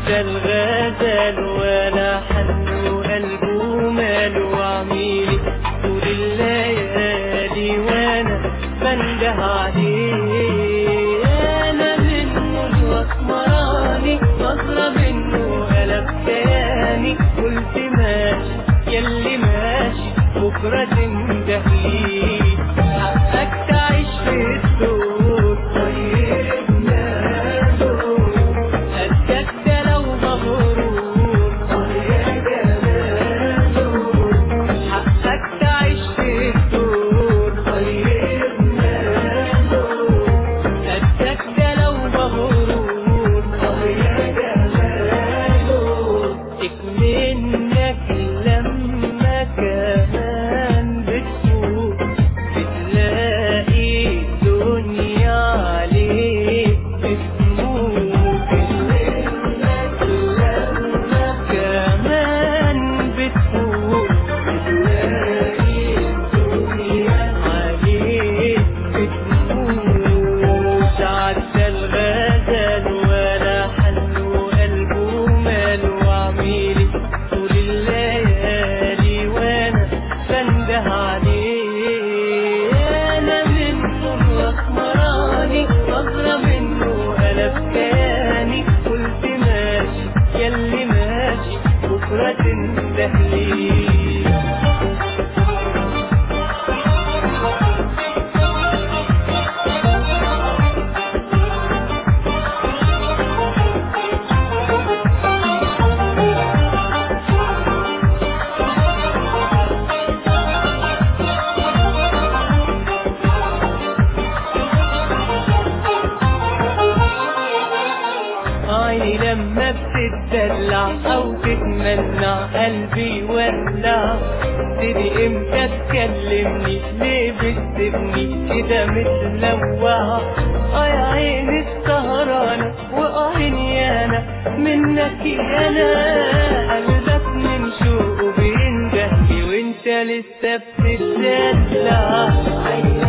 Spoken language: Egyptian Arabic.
عدى الغزل ولا حن قلبه مال وعميلي طول الليالي وانا بنده عليه انا منه الاسمراني نظرة منه قلب كياني قلت ماشي يلي ماشي بكرة تندهلي حقك تعيش في الدور طيب ناسه قدك ده لو مغرور يا جماله حقك تعيش في الدور طيب ناسه قدك ده لو مغرور يا جماله منك لما كمان بتفوت بتلاقي الدنيا عليك بتموت منك لما كمان بتفوت بتلاقي الدنيا عليك بتموت عدى الغزل ولا حن قلبه مال وعميلي طول الليالي وانا بنده عليه انا منه الاسمراني نظرة منه قلب كياني قلت ماشي يلي ماشي بكرة تندهلي عيني لما بتتدلع او تتمنع قلبي يولع تبتدي امتى تكلمني ليه بتسيبني كده متلوع اه يا عيني السهرانة واه عيني انا منك انا قلبك من شوقه بيندهلي وانت لسه بتتدلع